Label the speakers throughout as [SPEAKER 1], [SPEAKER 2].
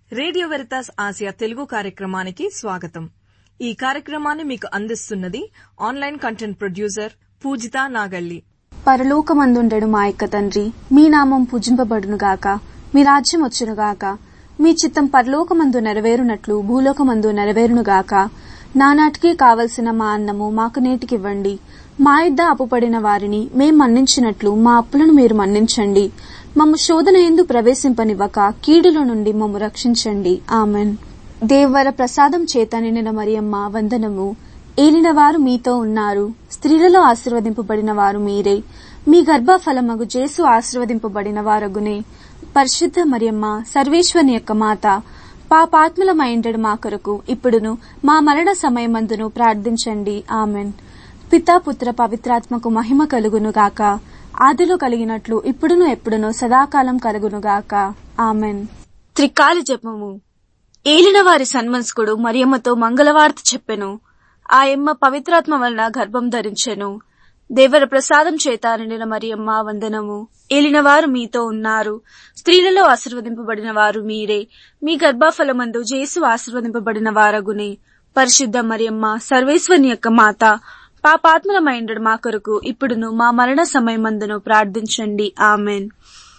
[SPEAKER 1] Radio Veritas Asia Telugu కార్యక్రమానికి స్వాగతం ఈ కార్యక్రమాన్ని మీకు అందిస్తున్నది online content producer Poojitha Nagalli
[SPEAKER 2] పరలోకమందుండెడు మా యొక్క తండ్రి మీ నామం పూజింపబడునుగాక మీ రాజ్యం వచ్చునుగాక మీ చిత్తం పరలోకమందు నెరవేరునట్లు భూలోకమందు నెరవేరునుగాక నానాటికి కావలసిన మా అన్నము మాకు నేటికివ్వండి మా ఇద్ద అప్పుపడిన వారిని మేం మన్నించినట్లు మా అప్పులను మీరు మన్నించండి మమ్ము శోధన ఎందు ప్రవేశింపనివ్వక కీడుల నుండి మమ్ము రక్షించండి ఆమెన్ దేవర ప్రసాదం చేత నిండిన మరియమ్మ వందనము ఏలినవారు మీతో ఉన్నారు స్త్రీలలో ఆశీర్వదింపబడిన వారు మీరే మీ గర్భఫలమగు జేసు ఆశీర్వదింపబడిన వారగునే పరిశుద్ధ మరియమ్మ సర్వేశ్వరుని యొక్క మాత పాపాత్ములమైండడు మా కొరకు ఇప్పుడును మా మరణ సమయమందును ప్రార్థించండి ఆమెన్ పితా పుత్ర పవిత్రాత్మకు మహిమ కలుగును గాక ఆదిలో కలిగినట్లు ఇప్పుడును ఎప్పుడును సదాకాలం కలుగునుగాక ఆమెన్
[SPEAKER 3] త్రికాల జపము ఏలిన వారి సన్మనస్కుడు మరియమ్మతో మంగళవార్త చెప్పెను ఆయమ్మ పవిత్రాత్మ వలన గర్భం ధరించెను దేవర ప్రసాదం చేత నిండిన మరియమ్మ వందనము ఏలినవారు మీతో ఉన్నారు స్త్రీలలో ఆశీర్వదింపబడిన వారు మీరే మీ గర్భఫలమందు జేసు ఆశీర్వదింపబడిన వారగునే పరిశుద్ధ మరియమ్మ సర్వేశ్వరుని యొక్క మాత పాపాత్మలమైండడు మా కొరకు ఇప్పుడును మా మరణ సమయమందును ప్రార్థించండి ఆమెన్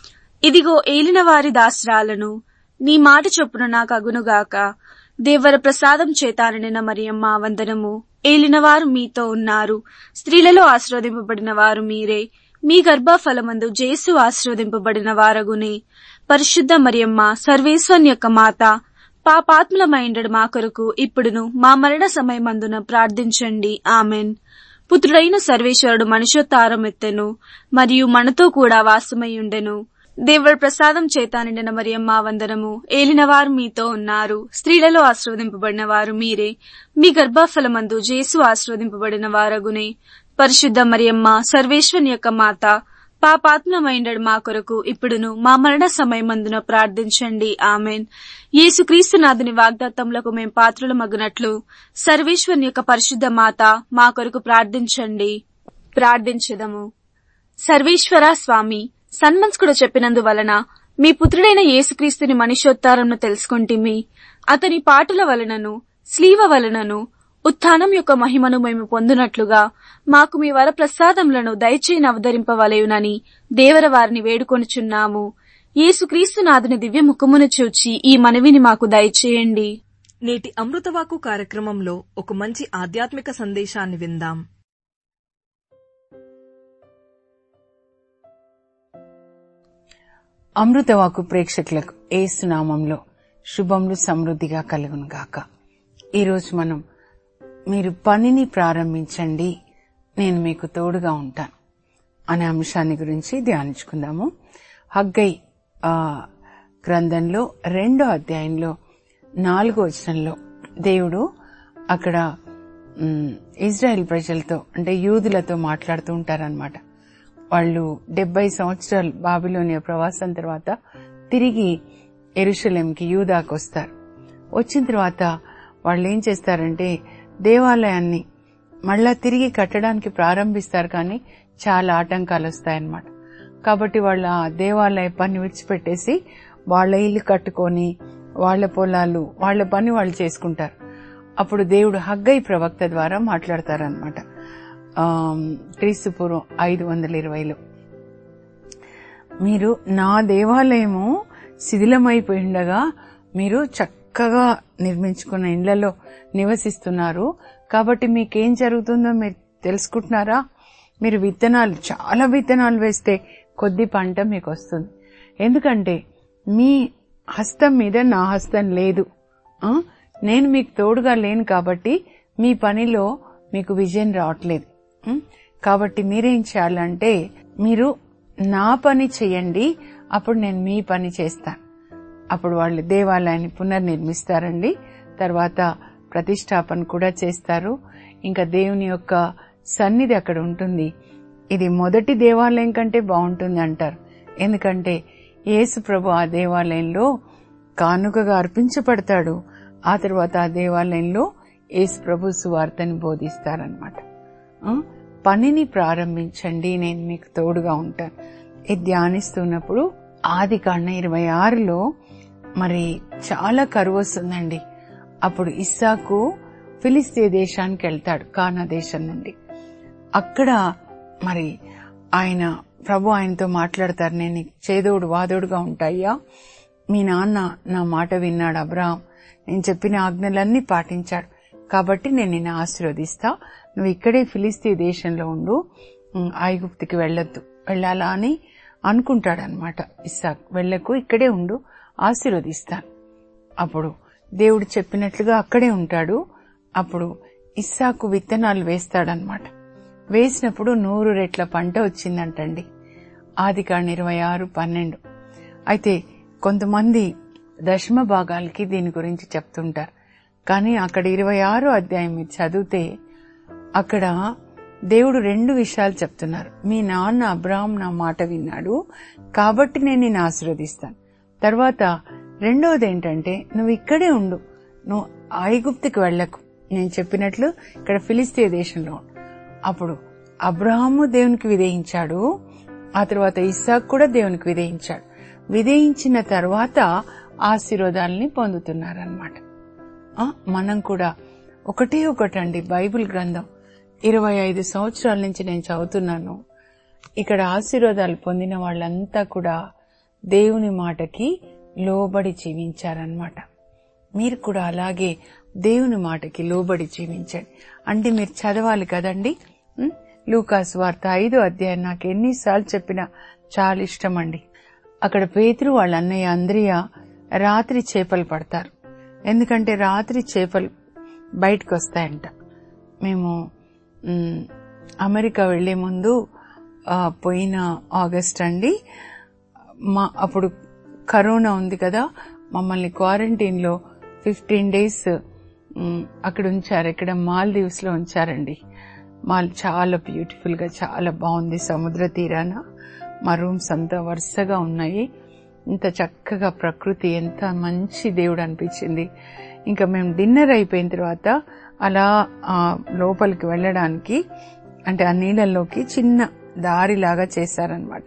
[SPEAKER 3] ఇదిగో ఏలిన వారి దాస్రాలను నీ మాట చొప్పున నాకు అగునుగాక దేవర ప్రసాదం చేతాననిన మరియమ్మ వందనము ఏలినవారు మీతో ఉన్నారు స్త్రీలలో ఆశీర్వదింపబడిన వారు మీరే మీ గర్భఫలమందు జేసు ఆశీర్వదింపబడిన వారగునే పరిశుద్ధ మరియమ్మ సర్వేశ్వరుని యొక్క మాత పాపాత్ములమైండడు మా కొరకు ఇప్పుడును మా మరణ సమయమందున ప్రార్థించండి ఆమెన్ పుత్రుడైన సర్వేశ్వరుడు మనుషోత్తారం ఎత్తెను మరియు మనతో కూడా వాసమై ఉండెను దేవుడి ప్రసాదం చేత నిండిన మరియమ్మ వందనము ఏలినవారు మీతో ఉన్నారు స్త్రీలలో ఆశీర్వదింపబడిన వారు మీరే మీ గర్భఫలమందు జేసు ఆశీర్వదింపబడిన వారగునే పరిశుద్ధ మరియమ్మ సర్వేశ్వరుని యొక్క మాత పాపాత్మమైండడు మా కొరకు ఇప్పుడును మా మరణ సమయమందున ప్రార్థించండి ఆమెన్ యేసుక్రీస్తు నాథుని వాగ్దాత్తములకు మేం పాత్రలు మగునట్లు సర్వేశ్వరుని యొక్క పరిశుద్ధ మాత మా కొరకు ప్రార్థించండి ప్రార్థించదము సర్వేశ్వర స్వామి సన్మన్స్కుడు చెప్పినందువలన మీ పుత్రుడైన యేసుక్రీస్తుని మనుష్యోత్తారంను తెలుసుకుంటిమి అతని పాటల వలనను స్లీవ వలనను ఉత్థానం యొక్క మహిమను మేము పొందునట్లుగా మాకు మీ వర ప్రసాదములను దయచేయని అవతరింపవలయునని దేవర వారిని వేడుకొనుచున్నాము యేసుక్రీస్తు నాథుని దివ్య ముఖమును చూచి ఈ మనవిని మాకు దయచేయండి
[SPEAKER 1] నేటి అమృతవాకు కార్యక్రమంలో ఒక మంచి ఆధ్యాత్మిక సందేశాన్ని విందాం
[SPEAKER 4] అమృతవాకు ప్రేక్షకులకు ఏసునామంలో శుభములు సమృద్ధిగా కలుగును గాక ఈరోజు మనం మీరు పనిని ప్రారంభించండి నేను మీకు తోడుగా ఉంటాను అనే అంశాన్ని గురించి ధ్యానించుకుందాము హగ్గై ఆ, గ్రంథంలో రెండో అధ్యాయంలో నాలుగో వచనంలో దేవుడు అక్కడ ఉమ్, ఇజ్రాయెల్ ప్రజలతో అంటే యూదులతో మాట్లాడుతూ ఉంటారనమాట వాళ్ళు డెబ్బై సంవత్సరాలు బాబిలోనియా ప్రవాసం తర్వాత తిరిగి ఎరుషలేంకి యూదాకు వస్తారు వచ్చిన తర్వాత వాళ్ళు ఏం చేస్తారంటే దేవాలయాన్ని మళ్ళా తిరిగి కట్టడానికి ప్రారంభిస్తారు కానీ చాలా ఆటంకాలు వస్తాయన్నమాట కాబట్టి వాళ్ళ ఆ దేవాలయ పని విడిచిపెట్టేసి వాళ్ళ ఇల్లు కట్టుకొని వాళ్ళ పొలాలు వాళ్ళ పని వాళ్ళు చేసుకుంటారు అప్పుడు దేవుడు హగ్గై ప్రవక్త ద్వారా మాట్లాడతారనమాట క్రీస్తు పూర్వం ఐదు వందల ఇరవైలో మీరు నా దేవాలయము శిథిలమైపోయి ఉండగా మీరు చక్కగా నిర్మించుకున్న ఇండ్లలో నివసిస్తున్నారు కాబట్టి మీకేం జరుగుతుందో మీరు తెలుసుకుంటున్నారా మీరు విత్తనాలు చాలా విత్తనాలు వేస్తే కొద్ది పంట మీకు వస్తుంది ఎందుకంటే మీ హస్తం మీద నా హస్తం లేదు ఆ? నేను మీకు తోడుగా లేను కాబట్టి మీ పనిలో మీకు విజయం రావట్లేదు ఉం? కాబట్టి మీరేం చేయాలంటే మీరు నా పని చేయండి అప్పుడు నేను మీ పని చేస్తాను అప్పుడు వాళ్ళు దేవాలయాన్ని పునర్నిర్మిస్తారండి తర్వాత ప్రతిష్టాపన కూడా చేస్తారు ఇంకా దేవుని యొక్క సన్నిధి అక్కడ ఉంటుంది ఇది మొదటి దేవాలయం కంటే బాగుంటుంది అంటారు ఎందుకంటే యేసు ప్రభు ఆ దేవాలయంలో కానుకగా అర్పించబడతాడు ఆ తర్వాత ఆ దేవాలయంలో యేసు ప్రభు సువార్తని బోధిస్తారనమాట ఆ? పనిని ప్రారంభించండి నేను మీకు తోడుగా ఉంటాను ఇది ధ్యానిస్తున్నప్పుడు ఆది కాండ ఇరవై ఆరులో మరి చాలా కరువు వస్తుందండి అప్పుడు ఇస్సాకు ఫిలిస్తీ దేశానికి వెళ్తాడు కానా దేశం నుండి అక్కడ మరి ఆయన ప్రభు ఆయనతో మాట్లాడతారు నేను నీకు చేదోడు వాదోడుగా ఉంటాయ్యా మీ నాన్న నా మాట విన్నాడు అబ్రాహం నేను చెప్పిన ఆజ్ఞలన్నీ పాటించాడు కాబట్టి నేను నిన్ను ఆశీర్వదిస్తా నువ్వు ఇక్కడే ఫిలిస్తీ దేశంలో ఉండు ఉమ్, ఐగుప్తుకి వెళ్ళొద్దు వెళ్ళాలా అని అనుకుంటాడనమాట ఇస్సాక్ వెళ్ళకు ఇక్కడే ఉండు ఆశీర్వదిస్తాను అప్పుడు దేవుడు చెప్పినట్లుగా అక్కడే ఉంటాడు అప్పుడు ఇస్సాకు విత్తనాలు వేస్తాడనమాట వేసినప్పుడు నూరు రెట్ల పంట వచ్చిందంటండి ఆది కాండ ఇరవై ఆరు పన్నెండు అయితే కొంతమంది దశమ భాగాలకి దీని గురించి చెప్తుంటారు కానీ అక్కడ ఇరవై ఆరో అధ్యాయం మీరు చదివితే అక్కడ దేవుడు రెండు విషయాలు చెప్తున్నారు మీ నాన్న అబ్రాహం నా మాట విన్నాడు కాబట్టి నేను నిన్ను ఆశీర్వదిస్తాను తర్వాత రెండవది ఏంటంటే నువ్వు ఇక్కడే ఉండు నువ్వు ఐగుప్తుకి వెళ్ళకు నేను చెప్పినట్లు ఇక్కడ ఫిలిస్తీయ దేశంలో ఉండు అప్పుడు అబ్రహాము దేవునికి విధేయించాడు ఆ తర్వాత ఇస్సాక్ కూడా దేవునికి విధేయించాడు విధేయించిన తర్వాత ఆశీర్వాదాలని పొందుతున్నారనమాట ఆ, మనం కూడా ఒకటే ఒకటండి బైబిల్ గ్రంథం ఇరవై ఐదు సంవత్సరాల నుంచి నేను చదువుతున్నాను ఇక్కడ ఆశీర్వాదాలు పొందిన వాళ్ళంతా కూడా దేవుని మాటకి లోబడి జీవించారనమాట మీరు కూడా అలాగే దేవుని మాటకి లోబడి జీవించండి అంటే మీరు చదవాలి కదండి ఉం? లూకాస్ వార్త ఐదో అధ్యాయం నాకు ఎన్నిసార్లు చెప్పినా చాలా ఇష్టం అండి అక్కడ పేతురు వాళ్ళ అన్నయ్య అంద్రియ రాత్రి చేపలు పడతారు ఎందుకంటే రాత్రి చేపలు బయటకు వస్తాయంట మేము మ్, అమెరికా వెళ్లే ముందు ఆ, పోయిన ఆగస్ట్ అండి మా అప్పుడు కరోనా ఉంది కదా మమ్మల్ని క్వారంటైన్ లో ఫిఫ్టీన్ డేస్ అక్కడ ఉంచారు ఇక్కడ మాల్దీవ్స్ లో ఉంచారండి మాల్ చాలా బ్యూటిఫుల్ గా చాలా బాగుంది సముద్ర తీరాన మా రూమ్స్ అంతా వరుసగా ఉన్నాయి ఇంత చక్కగా ప్రకృతి ఎంత మంచి దేవుడు అనిపించింది ఇంకా మేము డిన్నర్ అయిపోయిన తర్వాత అలా ఆ లోపలికి వెళ్ళడానికి అంటే ఆ నీళ్ళల్లోకి చిన్న దారిలాగా చేశారనమాట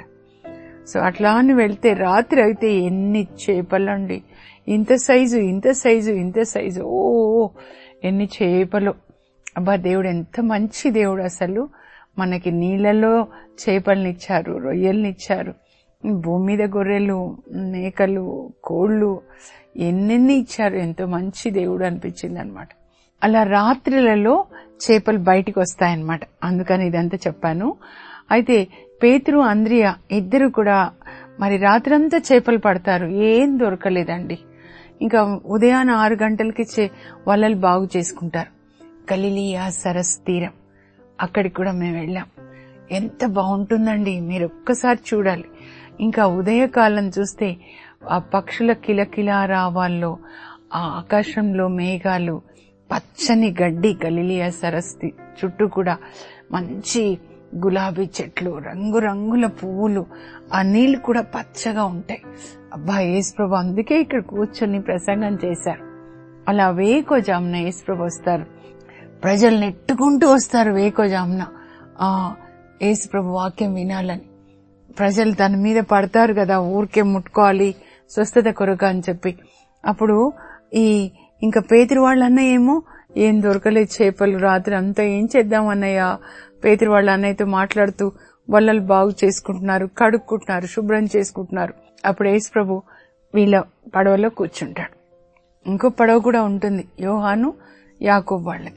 [SPEAKER 4] సో అట్లా అని వెళ్తే రాత్రి అయితే ఎన్ని చేపలండి ఇంత సైజు ఇంత సైజు ఇంత సైజు ఓ ఓ, ఎన్ని చేపలు అబ్బా దేవుడు ఎంత మంచి దేవుడు అసలు మనకి నీళ్ళలో చేపలనిచ్చారు రొయ్యలనిచ్చారు భూమి మీద గొర్రెలు మేకలు కోళ్ళు ఎన్నెన్ని ఇచ్చారు ఎంతో మంచి దేవుడు అనిపించింది అనమాట అలా రాత్రులలో చేపలు బయటికి వస్తాయన్నమాట అందుకని ఇదంతా చెప్పాను అయితే పేతురు అంద్రియ ఇద్దరు కూడా మరి రాత్రంతా చేపలు పడతారు ఏం దొరకలేదండి ఇంకా ఉదయాన ఆరు గంటలకి చే- వలలు బాగు చేసుకుంటారు గలిలియా సరస్ తీరం అక్కడికి కూడా మేము వెళ్ళాం ఎంత బాగుంటుందండి మీరు ఒక్కసారి చూడాలి ఇంకా ఉదయకాలం చూస్తే ఆ పక్షుల కిలకిలా రావాల్లో ఆ ఆకాశంలో మేఘాలు పచ్చని గడ్డి గలిలియా సరస్తి చుట్టూ కూడా మంచి గులాబీ చెట్లు రంగురంగుల పువ్వులు ఆ నీళ్లు కూడా పచ్చగా ఉంటాయి అబ్బా యేసుప్రభు అందుకే ఇక్కడ కూర్చొని ప్రసంగం చేశారు అలా వేకోజామున యేసుప్రభు వస్తారు ప్రజలు నెట్టుకుంటూ వస్తారు వేకోజామున ఆ యేసుప్రభు వాక్యం వినాలని ప్రజలు తన మీద పడతారు కదా ఊరికే ముట్టుకోవాలి స్వస్థత కొరకు అని చెప్పి అప్పుడు ఈ ఇంకా పేతురు వాళ్ళ అన్నయ్య ఏమో ఏం దొరకలేదు చేపలు రాత్రి అంతా ఏం చేద్దాం అన్నయ్య పేతురు వాళ్ళ అన్నయ్యతో మాట్లాడుతూ వల్లలు బాగు చేసుకుంటున్నారు కడుక్కుంటున్నారు శుభ్రం చేసుకుంటున్నారు అప్పుడు యేసు ప్రభు వీళ్ళ పడవలో కూర్చుంటాడు ఇంకో పడవ కూడా ఉంటుంది యోహాను యాకోబ్ వాళ్ళది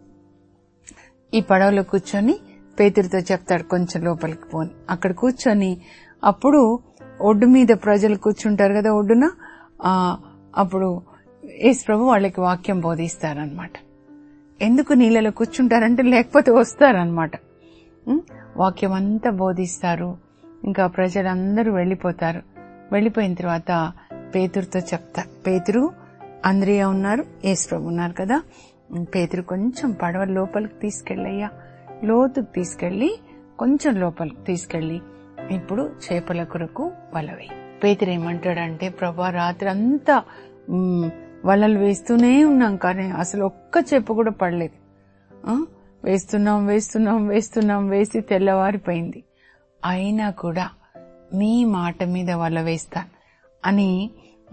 [SPEAKER 4] ఈ పడవలో కూర్చొని పేతురితో చెప్తాడు కొంచెం లోపలికి పోని అక్కడ కూర్చొని అప్పుడు ఒడ్డు మీద ప్రజలు కూర్చుంటారు కదా ఒడ్డున ఆ అప్పుడు యేసు ప్రభు వాళ్ళకి వాక్యం బోధిస్తారనమాట ఎందుకు నీళ్ళలో కూర్చుంటారంటే లేకపోతే వస్తారనమాట ఉం? వాక్యం అంతా బోధిస్తారు ఇంకా ప్రజలందరూ వెళ్ళిపోతారు వెళ్ళిపోయిన తర్వాత పేతురుతో చెప్తారు పేతురు అంద్రియ ఉన్నారు యేసు ప్రభు ఉన్నారు కదా ఉం, పేతురు కొంచెం పడవ లోపలికి తీసుకెళ్ళయ్యా లోతుకు తీసుకెళ్లి కొంచెం లోపలికి తీసుకెళ్లి ఇప్పుడు చేపల కొరకు వలవై పేతురు ఏమంటాడంటే ప్రభా రాత్రి అంతా ఉమ్, వలలు వేస్తూనే ఉన్నాం కానీ అసలు ఒక్క చేప కూడా పడలేదు ఆ? వేస్తున్నాం వేస్తున్నాం వేస్తున్నాం వేసి తెల్లవారిపోయింది అయినా కూడా మీ మాట మీద వల వేస్తాను అని ఉమ్,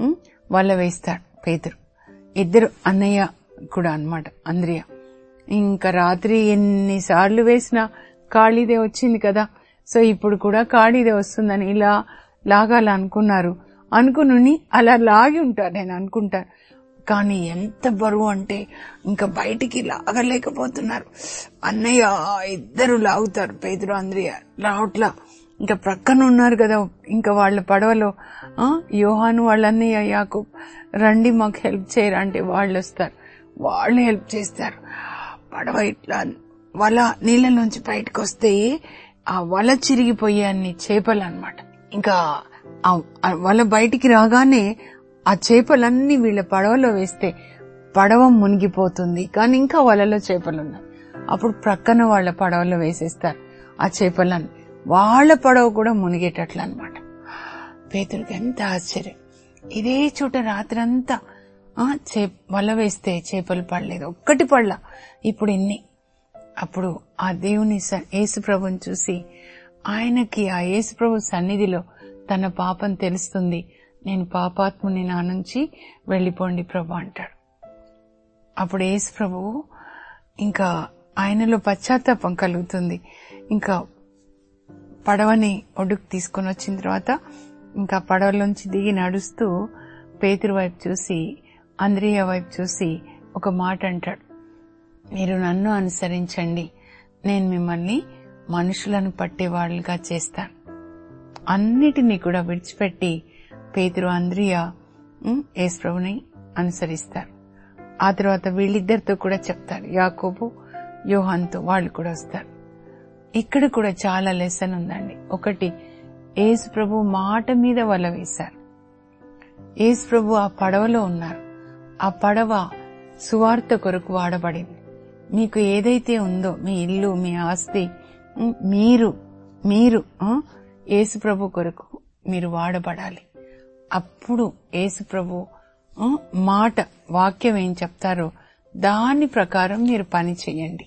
[SPEAKER 4] వల వేస్తాడు పేతురు ఇద్దరు అన్నయ్య కూడా అన్నమాట అంద్రియ ఇంకా రాత్రి ఎన్నిసార్లు వేసినా ఖాళీదే వచ్చింది కదా సో ఇప్పుడు కూడా ఖాళీదే వస్తుందని ఇలా లాగాలనుకున్నారు అనుకుని అలా లాగి ఉంటారు నేను అనుకుంటాను కానీ ఎంత బరువు అంటే ఇంకా బయటికి లాగలేకపోతున్నారు అన్నయ్య ఇద్దరు లాగుతారు పేదరు అంద్రియ రావట్లా ఇంకా ప్రక్కన ఉన్నారు కదా ఇంకా వాళ్ళ పడవలో ఆ, యోహాను వాళ్ళ అన్నయ్య యాకూబ్ రండి మాకు హెల్ప్ చేయరా అంటే వాళ్ళు వస్తారు వాళ్ళు హెల్ప్ చేస్తారు పడవ ఇట్లా వల నీళ్ళలోంచి బయటకు వస్తే ఆ వల చిరిగిపోయే అన్ని చేపలు అన్నమాట ఇంకా ఆ ఆ వల బయటికి రాగానే ఆ చేపలన్నీ వీళ్ళ పడవలో వేస్తే పడవ మునిగిపోతుంది కానీ ఇంకా వలలో చేపలు ఉన్నాయి అప్పుడు ప్రక్కన వాళ్ళ పడవలో వేసేస్తారు ఆ చేపలన్నీ వాళ్ళ పడవ కూడా మునిగేటట్లు అనమాట పేదరికి ఎంత ఆశ్చర్యం ఇదే చోట రాత్రంతా ఆ, చే వల వేస్తే చేపలు పడలేదు ఒక్కటి పడలా ఇప్పుడు ఇన్ని అప్పుడు ఆ దేవుని స- యేసుప్రభుని చూసి ఆయనకి ఆ యేసుప్రభు సన్నిధిలో తన పాపం తెలుస్తుంది నేను పాపాత్ముని నా నుంచి వెళ్ళిపోండి ప్రభు అంటాడు అప్పుడు యేసు ప్రభువు ఇంకా ఆయనలో పశ్చాత్తాపం కలుగుతుంది ఇంకా పడవని ఒడ్డుకు తీసుకొని వచ్చిన తర్వాత ఇంకా పడవలోంచి దిగి నడుస్తూ పేతురు వైపు చూసి అంద్రియ వైపు చూసి ఒక మాట అంటాడు మీరు నన్ను అనుసరించండి నేను మిమ్మల్ని మనుషులను పట్టేవాళ్ళుగా చేస్తాను అన్నిటినీ కూడా విడిచిపెట్టి పేతురు అంద్రియ ఉమ్, యేసుప్రభుని అనుసరిస్తారు ఆ తర్వాత వీళ్ళిద్దరితో కూడా చెప్తారు యాకోబు యోహాన్తో వాళ్ళు కూడా వస్తారు ఇక్కడ కూడా చాలా లెసన్ ఉందండి ఒకటి యేసు ప్రభు మాట మీద వల వేశారు యేసు ప్రభు ఆ పడవలో ఉన్నారు ఆ పడవ సువార్త కొరకు వాడబడింది మీకు ఏదైతే ఉందో మీ ఇల్లు మీ ఆస్తి ఉమ్, మీరు మీరు ఆ, యేసు ప్రభు కొరకు మీరు వాడబడాలి అప్పుడు యేసు ప్రభు ఆ, మాట వాక్యం ఏం చెప్తారో దాని ప్రకారం మీరు పని చేయండి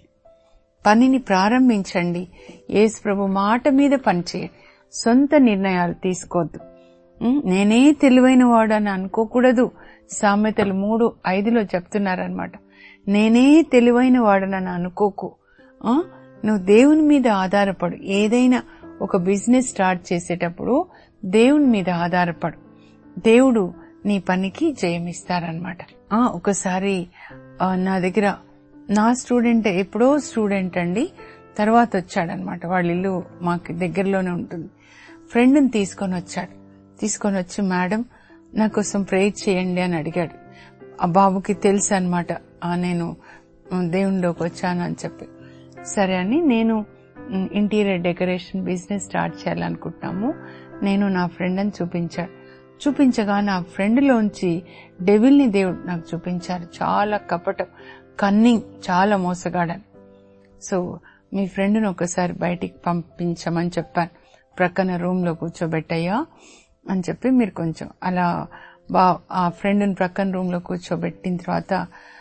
[SPEAKER 4] పనిని ప్రారంభించండి యేసు ప్రభు మాట మీద పనిచేయండి సొంత నిర్ణయాలు తీసుకోవద్దు ఉం, నేనే తెలివైన వాడని అనుకోకూడదు సామెతలు మూడు ఐదులో చెప్తున్నారనమాట నేనే తెలివైన వాడనని అనుకోకు ఆ, నువ్వు దేవుని మీద ఆధారపడు ఏదైనా ఒక బిజినెస్ స్టార్ట్ చేసేటప్పుడు దేవుని మీద ఆధారపడు దేవుడు నీ పనికి జయమిస్తారనమాట ఆ, ఒకసారి ఆ, నా దగ్గర నా స్టూడెంట్ ఎప్పుడో స్టూడెంట్ అండి తర్వాత వచ్చాడనమాట వాళ్ళ ఇల్లు మాకు దగ్గరలోనే ఉంటుంది ఫ్రెండ్ని తీసుకొని వచ్చాడు తీసుకొని వచ్చి మేడం నా కోసం ప్రేయర్ చేయండి అని అడిగాడు ఆ బాబుకి తెలుసు అనమాట నేను ఉమ్, దేవునిలోకి వచ్చాను అని చెప్పి సరే అని నేను um, interior decoration business start చేయాలనుకుంటున్నాము నేను నా ఫ్రెండ్ అని చూపించాడు చూపించగా నా ఫ్రెండ్లోంచి డెవిల్ని దేవుడు నాకు చూపించారు చాలా కపటం కన్నింగ్ చాలా మోసగాడని సో మీ ఫ్రెండ్ను ఒకసారి బయటికి పంపించమని చెప్పాను ప్రక్కన రూమ్ లో కూర్చోబెట్టయ్యా అని చెప్పి మీరు కొంచెం అలా బా ఆ ఫ్రెండ్ని ప్రక్కన రూమ్ లో కూర్చోబెట్టిన తర్వాత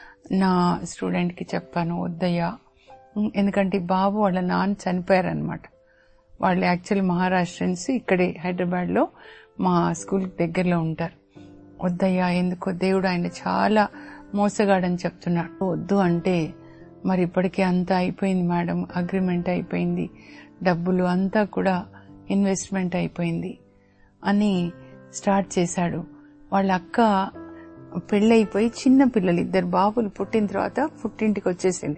[SPEAKER 4] నా స్టూడెంట్ కి చెప్పాను వద్దయ్యా ఉమ్, ఎందుకంటే ఈ బాబు వాళ్ళ నాన్న చనిపోయారనమాట వాళ్ళు యాక్చువల్ మహారాష్ట్రన్స్ ఇక్కడే హైదరాబాద్ లో మా స్కూల్ దగ్గరలో ఉంటారు వద్దయ్యా ఎందుకో దేవుడు ఆయన చాలా మోసగాడని చెప్తున్నాడు వద్దు అంటే మరి ఇప్పటికే అంతా అయిపోయింది మేడం అగ్రిమెంట్ అయిపోయింది డబ్బులు అంతా కూడా ఇన్వెస్ట్మెంట్ అయిపోయింది అని స్టార్ట్ చేశాడు వాళ్ళ అక్క పెళ్ళైపోయి చిన్న పిల్లలు ఇద్దరు బాబులు పుట్టిన తర్వాత పుట్టింటికి వచ్చేసింది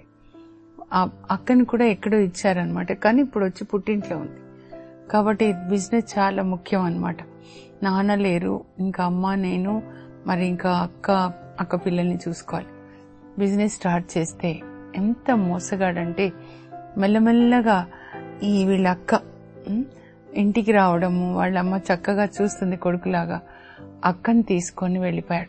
[SPEAKER 4] ఆ అక్కని కూడా ఎక్కడో ఇచ్చారనమాట కానీ ఇప్పుడు వచ్చి పుట్టింట్లో ఉంది కాబట్టి బిజినెస్ చాలా ముఖ్యం అన్నమాట నాన్న లేరు ఇంకా అమ్మ నేను మరి ఇంకా అక్క అక్క పిల్లల్ని చూసుకోవాలి బిజినెస్ స్టార్ట్ చేస్తే ఎంత మోసగాడంటే మెల్లమెల్లగా ఈ వీళ్ళ అక్క ఉమ్, ఇంటికి రావడము వాళ్ళ అమ్మ చక్కగా చూస్తుంది కొడుకులాగా అక్కని తీసుకొని వెళ్ళిపోయాడు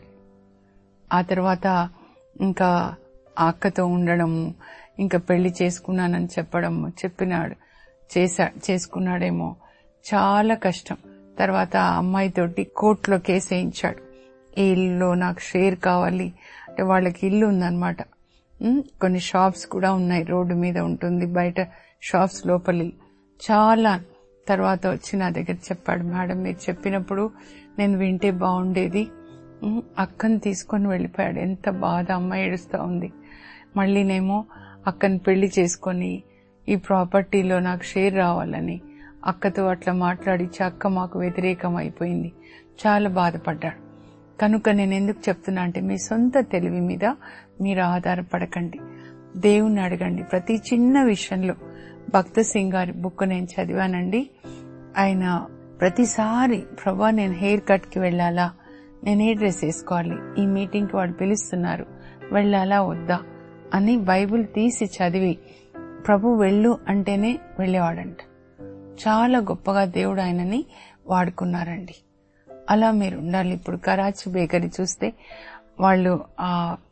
[SPEAKER 4] ఆ తర్వాత ఇంకా ఆ అక్కతో ఉండడము ఇంకా పెళ్లి చేసుకున్నానని చెప్పడము చెప్పినాడు చేశా చేసుకున్నాడేమో చాలా కష్టం తర్వాత ఆ అమ్మాయితోటి కోర్టులో కేసు వేయించాడు ఈ ఇల్లు నాకు షేర్ కావాలి అంటే వాళ్ళకి ఇల్లు ఉందన్నమాట ఉమ్, కొన్ని షాప్స్ కూడా ఉన్నాయి రోడ్డు మీద ఉంటుంది బయట షాప్స్ లోపలి చాలా తర్వాత వచ్చి నా దగ్గర చెప్పాడు మేడం మీరు చెప్పినప్పుడు నేను వింటే బాగుండేది ఉమ్, అక్కని తీసుకొని వెళ్ళిపోయాడు ఎంత బాధ అమ్మాయి ఏడుస్తూ ఉంది మళ్ళీనేమో అక్కని పెళ్లి చేసుకొని ఈ ప్రాపర్టీలో నాకు షేర్ రావాలని అక్కతో అట్లా మాట్లాడిచ్చి అక్క మాకు వ్యతిరేకం అయిపోయింది చాలా బాధపడ్డాడు కనుక నేను ఎందుకు చెప్తున్నా అంటే మీ సొంత తెలివి మీద మీరు ఆధారపడకండి దేవుణ్ణి అడగండి ప్రతి చిన్న విషయంలో భక్త సింగ్ గారి బుక్ నేను చదివానండి ఆయన ప్రతిసారి ప్రభా నేను హెయిర్ కట్ కి వెళ్ళాలా నేను ఏ డ్రెస్ వేసుకోవాలి ఈ మీటింగ్ కి వాళ్ళు పిలుస్తున్నారు వెళ్ళాలా వద్దా అని బైబిల్ తీసి చదివి ప్రభు వెళ్ళు అంటేనే వెళ్ళేవాడంట చాలా గొప్పగా దేవుడు ఆయనని వాడుకున్నారండి అలా మీరు ఉండాలి ఇప్పుడు కరాచీ బేకరీ చూస్తే వాళ్ళు ఆ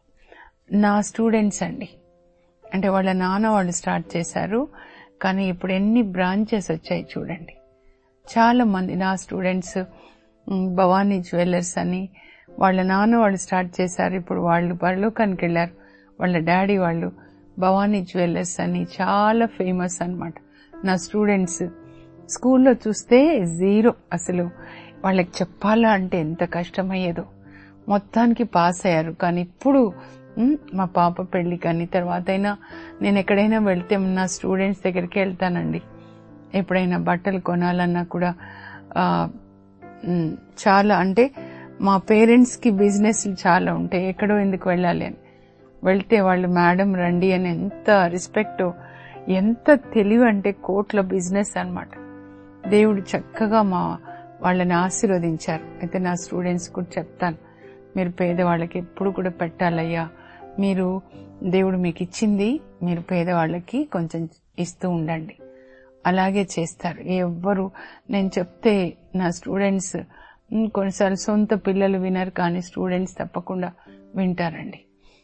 [SPEAKER 4] నా స్టూడెంట్స్ అండి అంటే వాళ్ళ నాన్న వాళ్ళు స్టార్ట్ చేశారు కానీ ఇప్పుడు ఎన్ని బ్రాంచెస్ వచ్చాయి చూడండి చాలా మంది నా స్టూడెంట్స్ ఉమ్, భవానీ జ్యువెలర్స్ అని వాళ్ళ నాన్న వాళ్ళు స్టార్ట్ చేశారు ఇప్పుడు వాళ్ళు పరలోకానికి వెళ్ళారు వాళ్ళ డాడీ వాళ్ళు భవానీ జ్యువెలర్స్ అని చాలా ఫేమస్ అన్నమాట నా స్టూడెంట్స్ స్కూల్లో చూస్తే జీరో అసలు వాళ్ళకి చెప్పాలా అంటే ఎంత కష్టమయ్యేదో మొత్తానికి పాస్ అయ్యారు కానీ ఇప్పుడు ఉమ్, మా పాప పెళ్లి కానీ తర్వాత అయినా నేను ఎక్కడైనా వెళ్తే నా స్టూడెంట్స్ దగ్గరికి వెళ్తానండి ఎప్పుడైనా బట్టలు కొనాలన్నా కూడా ఆ, ఉమ్, చాలా అంటే మా పేరెంట్స్ కి బిజినెస్ చాలా ఉంటాయి ఎక్కడో ఎందుకు వెళ్ళాలి అని వెళ్తే వాళ్ళు మేడం రండి అని ఎంత రెస్పెక్ట్ ఎంత తెలివి అంటే కోట్ల బిజినెస్ అన్నమాట దేవుడు చక్కగా మా వాళ్ళని ఆశీర్వదించారు అయితే నా స్టూడెంట్స్ కూడా చెప్తాను మీరు పేదవాళ్ళకి ఎప్పుడు కూడా పెట్టాలయ్యా మీరు దేవుడు మీకు ఇచ్చింది మీరు పేదవాళ్ళకి కొంచెం ఇస్తూ ఉండండి అలాగే చేస్తారు ఎవ్వరు నేను చెప్తే నా స్టూడెంట్స్ ఉమ్, కొన్నిసార్లు సొంత పిల్లలు వినరు కానీ స్టూడెంట్స్ తప్పకుండా వింటారండి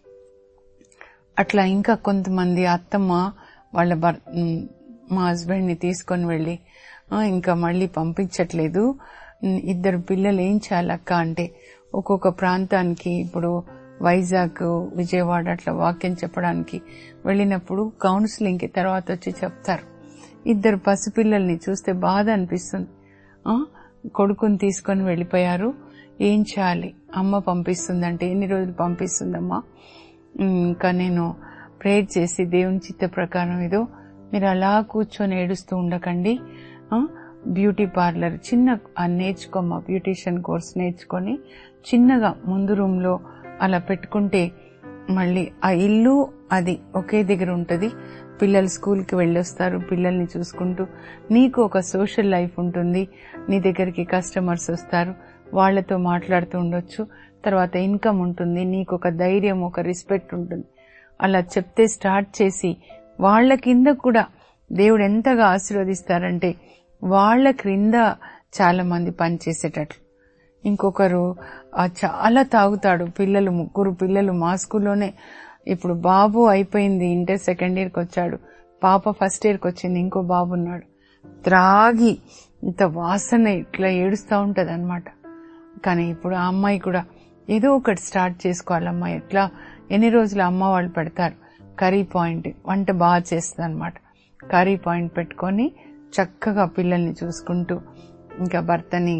[SPEAKER 4] అట్లా ఇంకా కొంతమంది అత్తమ్మ వాళ్ళ భర్ ఉమ్, మా హస్బెండ్ ని తీసుకొని వెళ్ళి "ఆ, ఇంకా మళ్ళీ పంపించట్లేదు ఉమ్, ఇద్దరు పిల్లలు ఏం చేయాలక్క అంటే ఒక్కొక్క ప్రాంతానికి ఇప్పుడు వైజాగ్ విజయవాడ అట్లా వాక్యం చెప్పడానికి వెళ్ళినప్పుడు కౌన్సిలింగ్ కి తర్వాత వచ్చి చెప్తారు ఇద్దరు పసిపిల్లల్ని చూస్తే బాధ అనిపిస్తుంది ఆ, కొడుకుని తీసుకొని వెళ్ళిపోయారు ఏం చేయాలి అమ్మ పంపిస్తుందంటే ఎన్ని రోజులు పంపిస్తుందమ్మా ఉమ్, ఇంకా నేను ప్రేయర్ చేసి దేవుని చిత్త ప్రకారం ఏదో మీరు అలా కూర్చొని ఏడుస్తూ ఉండకండి ఆ, బ్యూటీ పార్లర్ చిన్న ఆ నేర్చుకోమ్మా బ్యూటీషియన్ కోర్స్ నేర్చుకొని చిన్నగా ముందు రూమ్ లో అలా పెట్టుకుంటే మళ్ళీ ఆ ఇల్లు అది ఒకే దగ్గర ఉంటది పిల్లలు స్కూల్ కి వెళ్ళొస్తారు పిల్లల్ని చూసుకుంటూ నీకు ఒక సోషల్ లైఫ్ ఉంటుంది నీ దగ్గరికి కస్టమర్స్ వస్తారు వాళ్ళతో మాట్లాడుతూ ఉండొచ్చు తర్వాత ఇన్కమ్ ఉంటుంది నీకు ఒక ధైర్యం ఒక రెస్పెక్ట్ ఉంటుంది అలా చెప్తే స్టార్ట్ చేసి వాళ్ళ కింద కూడా దేవుడు ఎంతగా ఆశీర్వదిస్తారంటే వాళ్ళ క్రింద చాలా మంది పనిచేసేటట్లు ఇంకొకరు ఆ, చాలా తాగుతాడు పిల్లలు ముగ్గురు పిల్లలు మా స్కూల్లోనే ఇప్పుడు బాబు అయిపోయింది ఇంటర్ సెకండ్ ఇయర్కి వచ్చాడు పాప ఫస్ట్ ఇయర్కి వచ్చింది ఇంకో బాబు ఉన్నాడు త్రాగి ఇంత వాసన ఇట్లా ఏడుస్తూ ఉంటది అనమాట కానీ ఇప్పుడు ఆ అమ్మాయి కూడా ఏదో ఒకటి స్టార్ట్ చేసుకోవాలమ్మా ఎట్లా ఎన్ని రోజులు అమ్మ వాళ్ళు పెడతారు కర్రీ పాయింట్ వంట బాగా చేస్తుంది అనమాట కర్రీ పాయింట్ పెట్టుకొని చక్కగా పిల్లల్ని చూసుకుంటూ ఇంకా భర్తని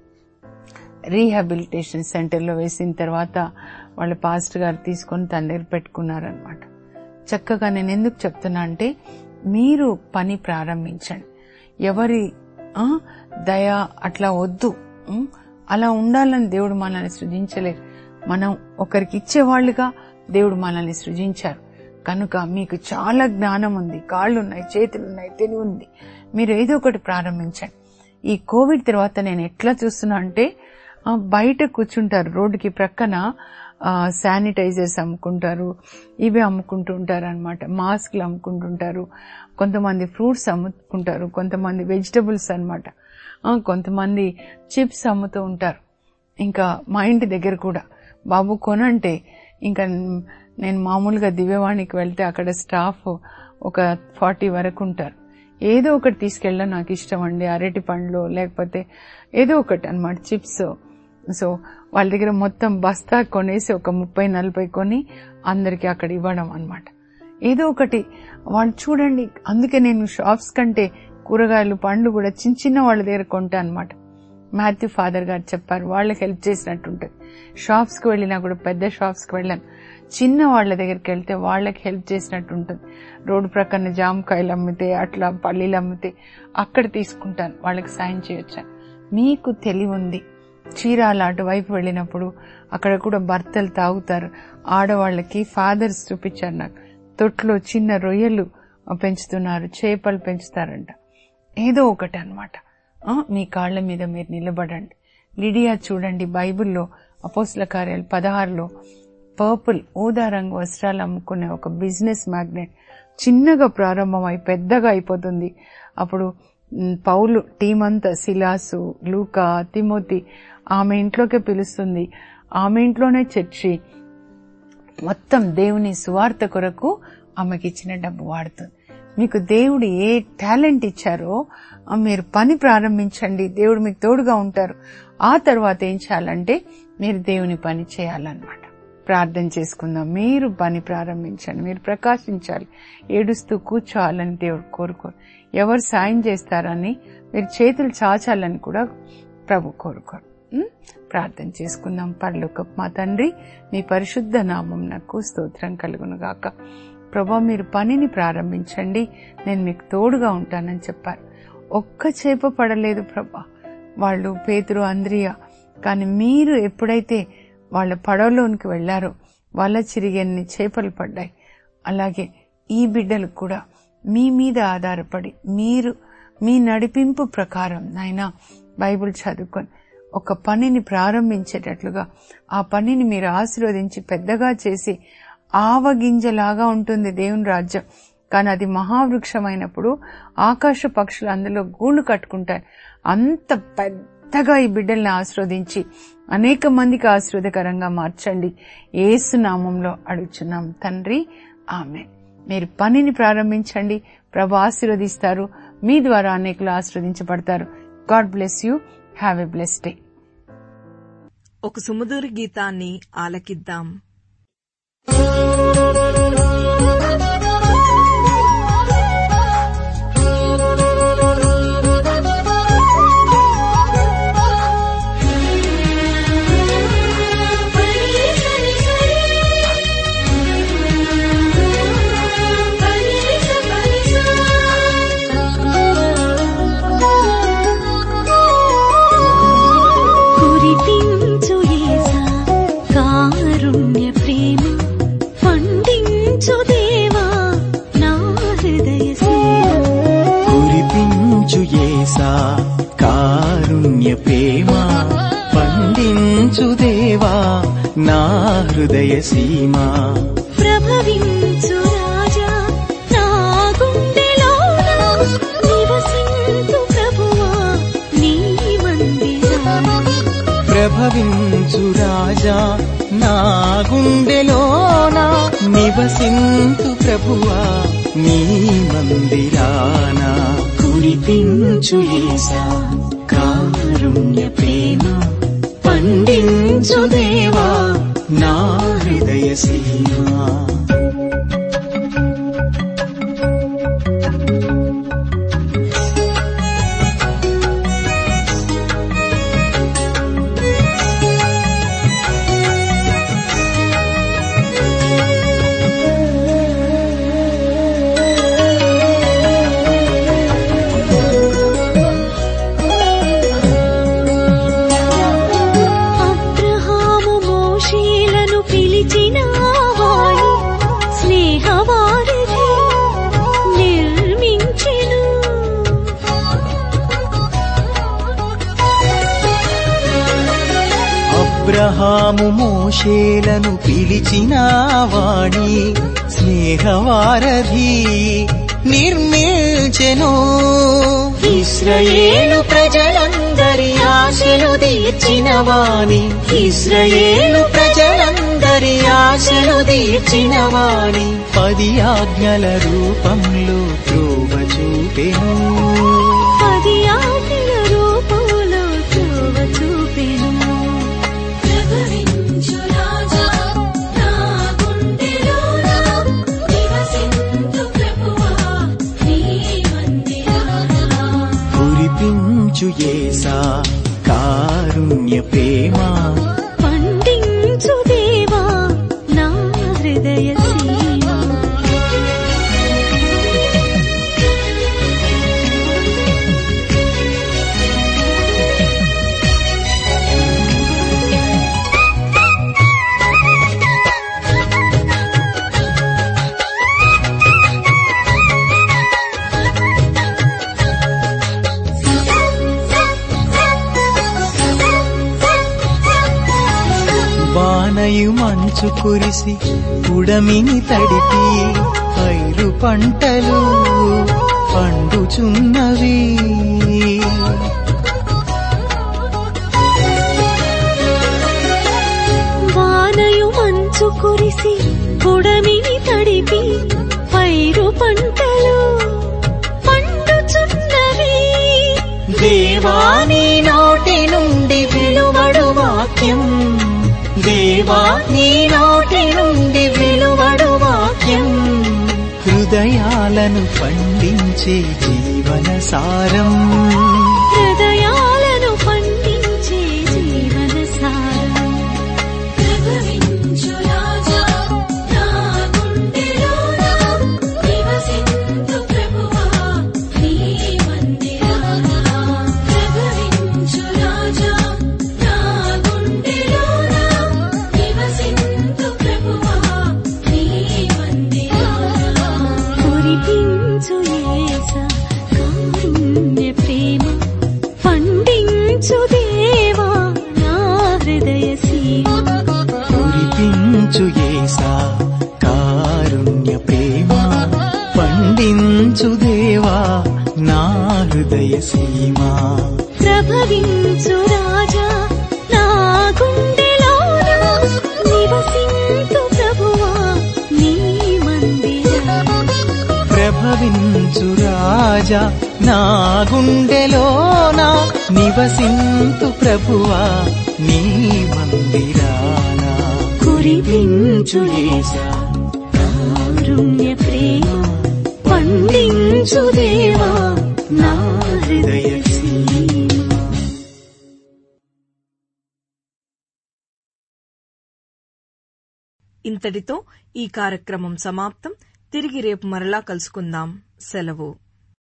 [SPEAKER 4] రీహాబిలిటేషన్ సెంటర్లో వేసిన తర్వాత వాళ్ళ పాస్టర్ గారు తీసుకొని తన దగ్గర పెట్టుకున్నారనమాట చక్కగా నేను ఎందుకు చెప్తున్నా అంటే మీరు పని ప్రారంభించండి ఎవరి ఆ, దయ అట్లా వద్దు ఉం? అలా ఉండాలని దేవుడు మనల్ని సృజించలేరు మనం ఒకరికి ఇచ్చేవాళ్ళుగా దేవుడు మనల్ని సృజించారు కనుక మీకు చాలా జ్ఞానం ఉంది కాళ్ళు ఉన్నాయి చేతులు ఉన్నాయి తెలివి ఉంది మీరు ఏదో ఒకటి ప్రారంభించండి ఈ కోవిడ్ తర్వాత నేను ఎట్లా చూస్తున్నా అంటే ఆ, బయట కూర్చుంటారు రోడ్డుకి ప్రక్కన శానిటైజర్స్ అమ్ముకుంటారు ఇవి అమ్ముకుంటూ ఉంటారు అనమాట మాస్క్లు అమ్ముకుంటుంటారు కొంతమంది ఫ్రూట్స్ అమ్ముకుంటారు కొంతమంది వెజిటబుల్స్ అనమాట కొంతమంది చిప్స్ అమ్ముతూ ఉంటారు ఇంకా మా ఇంటి దగ్గర కూడా బాబు కొనంటే ఇంకా నేను మామూలుగా దివ్యవాణికి వెళ్తే అక్కడ స్టాఫ్ ఒక ఫార్టీ వరకు ఉంటారు ఏదో ఒకటి తీసుకెళ్ళడం నాకు ఇష్టం అండి అరటి పండ్లు లేకపోతే ఏదో ఒకటి అన్నమాట చిప్స్ సో వాళ్ళ దగ్గర మొత్తం బస్తా కొనేసి ఒక ముప్పై నలభై కొని అందరికి అక్కడ ఇవ్వడం అన్నమాట ఏదో ఒకటి వాళ్ళు చూడండి అందుకే నేను షాప్స్ కంటే కూరగాయలు పండ్లు కూడా చిన్న చిన్న వాళ్ళ దగ్గర కొంటా అనమాట మాథ్యూ ఫాదర్ గారు చెప్పారు వాళ్ళకి హెల్ప్ చేసినట్టు ఉంటుంది షాప్స్ కి వెళ్ళినా కూడా పెద్ద షాప్స్ కి వెళ్ళాను చిన్న వాళ్ళ దగ్గరికి వెళ్తే వాళ్ళకి హెల్ప్ చేసినట్టు ఉంటుంది రోడ్డు ప్రక్కన జామకాయలు అమ్మితే అట్లా పల్లీలు అమ్మితే అక్కడ తీసుకుంటాను వాళ్ళకి సాయం చేయొచ్చాను మీకు తెలివి ఉంది చీరాల అటువైపు వెళ్ళినప్పుడు అక్కడ కూడా భర్తలు తాగుతారు ఆడవాళ్ళకి ఫాదర్స్ చూపించారు నాకు తొట్లో చిన్న రొయ్యలు పెంచుతున్నారు చేపలు పెంచుతారంట ఏదో ఒకటి అనమాట మీ కాళ్ల మీద మీరు నిలబడండి లిడియా చూడండి బైబిల్లో అపోస్ల కార్యాలు పదహారులో పర్పుల్ ఊదా రంగు వస్త్రాలు అమ్ముకునే ఒక బిజినెస్ మ్యాగ్నెట్ చిన్నగా ప్రారంభమై పెద్దగా అయిపోతుంది అప్పుడు మ్, పౌలు టీం అంతా సిలాసు లూకా తిమోతి ఆమె ఇంట్లోకే పిలుస్తుంది ఆమె ఇంట్లోనే చర్చి మొత్తం దేవుని సువార్త కొరకు ఆమెకి ఇచ్చిన డబ్బు వాడుతుంది మీకు దేవుడు ఏ టాలెంట్ ఇచ్చారో ఆ మీరు పని ప్రారంభించండి దేవుడు మీకు తోడుగా ఉంటారు ఆ తర్వాత ఏం చేయాలంటే మీరు దేవుని పని చేయాలన్నమాట ప్రార్థన చేసుకుందాం మీరు పని ప్రారంభించండి మీరు ప్రకాశించాలి ఏడుస్తూ కూర్చోవాలని దేవుడు కోరుకోరు ఎవరు సాయం చేస్తారని మీరు చేతులు చాచాలని కూడా ప్రభు కోరుకోరు ఉం? ప్రార్థన చేసుకుందాం పరలోక మా తండ్రి మీ పరిశుద్ధ నామం నాకు స్తోత్రం కలుగును గాక ప్రభా మీరు పనిని ప్రారంభించండి నేను మీకు తోడుగా ఉంటానని చెప్పారు ఒక్క చేప పడలేదు ప్రభా వాళ్ళు పేతురు అంద్రియ కానీ మీరు ఎప్పుడైతే వాళ్ళ పడవలోనికి వెళ్లారో వాళ్ళ చిరిగన్ని చేపలు పడ్డాయి అలాగే ఈ బిడ్డలు కూడా మీ మీద ఆధారపడి మీరు మీ నడిపింపు ప్రకారం నాయనా బైబిల్ చదువుకొని ఒక పనిని ప్రారంభించేటట్లుగా ఆ పనిని మీరు ఆశీర్వదించి పెద్దగా చేసి ఆవగింజలాగా ఉంటుంది దేవుని రాజ్యం కానీ అది మహావృక్షమైనప్పుడు ఆకాశ పక్షులు అందులో గూళ్ళు కట్టుకుంటాయి అంత పెద్దగా ఈ బిడ్డల్ని ఆశీర్వదించి అనేక మందికి ఆశీర్వదకరంగా మార్చండి ఏసు నామంలో అడుగుచున్నాం తండ్రి ఆమె మీరు పనిని ప్రారంభించండి ప్రభు ఆశీర్వదిస్తారు మీ ద్వారా అనేకులు ఆశీర్వదించబడతారు God bless you have a bless day
[SPEAKER 1] ఒక సుమధుర గీతాన్ని ఆలకిద్దాం
[SPEAKER 5] కురిపించు యేసా కారుణ్య ప్రేమ పండించు దేవా నా హృదయ సేవ
[SPEAKER 6] కురిపించు ఏసా కారుణ్య ప్రేమ పండించు దేవా నా హృదయ సీమా
[SPEAKER 5] ప్రభవించు రాజా నా గుండెలోన నివసించు ప్రభువా నీ మందిరాన
[SPEAKER 6] ప్రభవించు రాజా నా గుండెలోన నివసింతు ప్రభువా నీ మందిరాన కురిపించు ఏసా కారుణ్య ప్రేమ పండించు దేవా నా హృదయ సీమా
[SPEAKER 5] అబ్రహాము మోషేలను పిలిచిన వాణి స్నేహవారిధి నిర్మించెను
[SPEAKER 6] అబ్రహాము మోషేలను పిలిచిన వాణి స్నేహవారధి నిర్మించెను ఇస్రయేలు ప్రజలందరి ఆశలు తీర్చిన వాణి ఇస్రయేలు ప్రజలందరి ఆశలు తీర్చిన వాణి పది ఆజ్ఞల రూపంలో త్రోవ చూపెను
[SPEAKER 5] పది ఆజ్ఞల రూపంలో త్రోవ చూపెను ప్రభవించు రాజా నా గుండెలోన నివసించు ప్రభువా నీ మందిరాన
[SPEAKER 6] కురిపించు ఏసా కా మంచు కురిసి ఉడమిని తడిపి పైరు పంటలు పండుచున్నవి
[SPEAKER 5] వానయు మంచు కురిసి పుడమిని తడిపి పైరు పంటలు పండుచున్నవి
[SPEAKER 6] దేవాని నోటి నుండి వెలువడు వాక్యం దేవా నీ నోటి నుండి వెలువడు వాక్యం హృదయాలను పండించే జీవన సారం
[SPEAKER 5] హృదయాలను పండించే జీవన సారం ప్రభవించు రాజా నా గుండెలోన నివసించు ప్రభువా నీ మందిరాన ప్రభవించు రాజా నా గుండెలోన నివసించు ప్రభువా నీ మందిరాన కురిపించు యేసా కారుణ్య ప్రేమ పండించు దేవా నా హృదయ సీమ
[SPEAKER 6] కురిపించు ఏసా కారుణ్య ప్రేమ పండించు దేవా నా హృదయ సీమా
[SPEAKER 5] ప్రభవించు రాజా నా గుండెలోన నివసింతు ప్రభువా నీ మందిరాన
[SPEAKER 6] ప్రభవించు రాజా నా గుండెలోన నివసింతు ప్రభువా నీ మందిరాన కురిపించు ఏసా
[SPEAKER 5] కారుణ్య ప్రేమ పండించు దేవా నా హృదయ సీమ
[SPEAKER 1] ఇంతటితో ఈ కార్యక్రమం సమాప్తం తిరిగి రేపు మరలా కలుసుకుందాం సెలవు